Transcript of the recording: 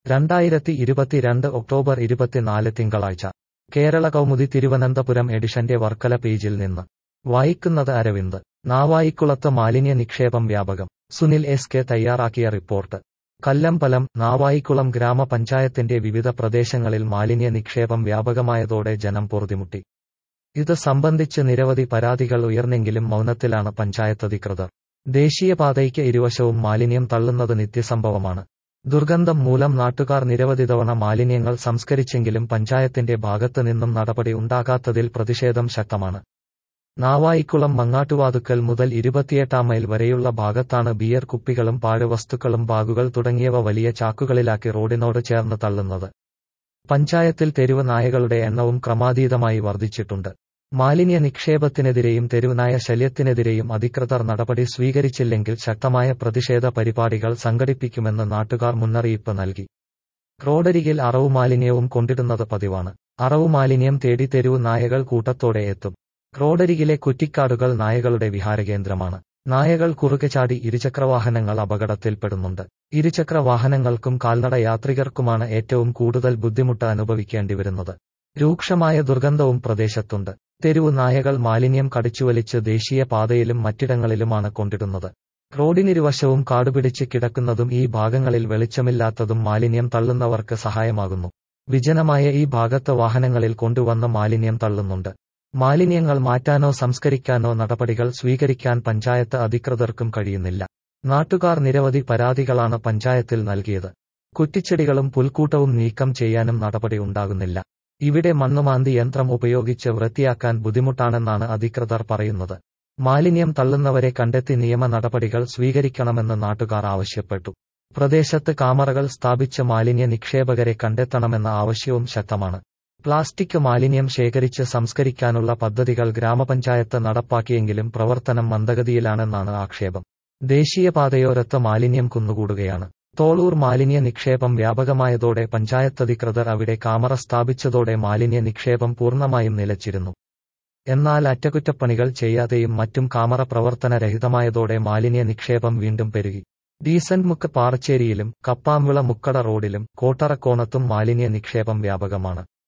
രണ്ടായിരത്തി ഇരുപത്തിരണ്ട് ഒക്ടോബർ ഇരുപത്തിനാല് തിങ്കളാഴ്ച കേരള കൗമുദി തിരുവനന്തപുരം എഡിഷന്റെ വർക്കല പേജിൽ നിന്ന് വായിക്കുന്നത് അരവിന്ദ് നാവായിക്കുളത്ത് മാലിന്യ നിക്ഷേപം വ്യാപകം സുനിൽ എസ് കെ തയ്യാറാക്കിയ റിപ്പോർട്ട് കല്ലമ്പലം നാവായിക്കുളം ഗ്രാമപഞ്ചായത്തിന്റെ വിവിധ പ്രദേശങ്ങളിൽ മാലിന്യ നിക്ഷേപം വ്യാപകമായതോടെ ജനം പൊറുതിമുട്ടി ഇത് സംബന്ധിച്ച് നിരവധി പരാതികൾ ഉയർന്നെങ്കിലും മൗനത്തിലാണ് പഞ്ചായത്തധികൃതർ ദേശീയപാതയ്ക്ക് ഇരുവശവും മാലിന്യം തള്ളുന്നത് നിത്യസംഭവമാണ് ദുർഗന്ധം മൂലം നാട്ടുകാർ നിരവധി തവണ മാലിന്യങ്ങൾ സംസ്കരിച്ചെങ്കിലും പഞ്ചായത്തിന്റെ ഭാഗത്ത് നിന്നും നടപടി ഉണ്ടാകാത്തതിൽ പ്രതിഷേധം ശക്തമാണ് നാവായിക്കുളം മങ്ങാട്ടുവാതുക്കൽ മുതൽ ഇരുപത്തിയെട്ടാം മൈൽ വരെയുള്ള ഭാഗത്താണ് ബിയർ കുപ്പികളും പാഴ്വസ്തുക്കളും ബാഗുകൾ തുടങ്ങിയവ വലിയ ചാക്കുകളിലാക്കി റോഡിനോട് ചേർന്ന് തള്ളുന്നത് പഞ്ചായത്തിൽ തെരുവ് നായകളുടെ എണ്ണവും ക്രമാതീതമായി വർദ്ധിച്ചിട്ടുണ്ട് മാലിന്യ നിക്ഷേപത്തിനെതിരെയും തെരുവുനായ ശല്യത്തിനെതിരെയും അധികൃതർ നടപടി സ്വീകരിച്ചില്ലെങ്കിൽ ശക്തമായ പ്രതിഷേധ പരിപാടികൾ സംഘടിപ്പിക്കുമെന്ന് നാട്ടുകാർ മുന്നറിയിപ്പ് നൽകി റോഡരികിൽ അറവു മാലിന്യവും കൊണ്ടിടുന്നത് പതിവാണ് അറവു മാലിന്യം തേടി തെരുവ് നായകൾ കൂട്ടത്തോടെ എത്തും റോഡരികിലെ കുറ്റിക്കാടുകൾ നായകളുടെ വിഹാരകേന്ദ്രമാണ് നായകൾ കുറുകെ ചാടി ഇരുചക്രവാഹനങ്ങൾ അപകടത്തിൽപ്പെടുന്നുണ്ട് ഇരുചക്ര വാഹനങ്ങൾക്കും കാൽനട യാത്രികർക്കുമാണ് ഏറ്റവും കൂടുതൽ ബുദ്ധിമുട്ട് അനുഭവിക്കേണ്ടി വരുന്നത് രൂക്ഷമായ ദുർഗന്ധവും പ്രദേശത്തുണ്ട് തെരുവു നായകൾ മാലിന്യം കടിച്ചുവലിച്ച് ദേശീയ പാതയിലും മറ്റിടങ്ങളിലുമാണ് കൊണ്ടിടുന്നത് റോഡിനിരുവശവും കാടുപിടിച്ച് കിടക്കുന്നതും ഈ ഭാഗങ്ങളിൽ വെളിച്ചമില്ലാത്തതും മാലിന്യം തള്ളുന്നവർക്ക് സഹായമാകുന്നു വിജനമായ ഈ ഭാഗത്ത് വാഹനങ്ങളിൽ കൊണ്ടുവന്ന മാലിന്യം തള്ളുന്നുണ്ട് മാലിന്യങ്ങൾ മാറ്റാനോ സംസ്കരിക്കാനോ നടപടികൾ സ്വീകരിക്കാൻ പഞ്ചായത്ത് അധികൃതർക്കും കഴിയുന്നില്ല നാട്ടുകാർ നിരവധി പരാതികളാണ് പഞ്ചായത്തിൽ നൽകിയത് കുറ്റിച്ചെടികളും പുൽക്കൂട്ടവും നീക്കം ചെയ്യാനും നടപടി ഉണ്ടാകുന്നില്ല ഇവിടെ മണ്ണുമാന്തി യന്ത്രം ഉപയോഗിച്ച് വൃത്തിയാക്കാൻ ബുദ്ധിമുട്ടാണെന്നാണ് അധികൃതർ പറയുന്നത് മാലിന്യം തള്ളുന്നവരെ കണ്ടെത്തി നിയമ നടപടികൾ സ്വീകരിക്കണമെന്ന് നാട്ടുകാർ ആവശ്യപ്പെട്ടു പ്രദേശത്ത് കാമറകൾ സ്ഥാപിച്ച് മാലിന്യ നിക്ഷേപകരെ കണ്ടെത്തണമെന്ന ആവശ്യവും ശക്തമാണ് പ്ലാസ്റ്റിക് മാലിന്യം ശേഖരിച്ച് സംസ്കരിക്കാനുള്ള പദ്ധതികൾ ഗ്രാമപഞ്ചായത്ത് നടപ്പാക്കിയെങ്കിലും പ്രവർത്തനം മന്ദഗതിയിലാണെന്നാണ് ആക്ഷേപം ദേശീയപാതയോരത്ത് മാലിന്യം കുന്നുകൂടുകയാണ് തോളൂർ മാലിന്യ നിക്ഷേപം വ്യാപകമായതോടെ പഞ്ചായത്തധികൃതർ അവിടെ കാമറ സ്ഥാപിച്ചതോടെ മാലിന്യ നിക്ഷേപം പൂർണ്ണമായും നിലച്ചിരുന്നു എന്നാൽ അറ്റകുറ്റപ്പണികൾ ചെയ്യാതെയും മറ്റും കാമറ പ്രവർത്തനരഹിതമായതോടെ മാലിന്യ നിക്ഷേപം വീണ്ടും പെരുകി ഡീസന്റ് മുക്ക് പാറച്ചേരിയിലും കപ്പാമ്പിള മുക്കട റോഡിലും കോട്ടറക്കോണത്തും മാലിന്യ നിക്ഷേപം വ്യാപകമാണ്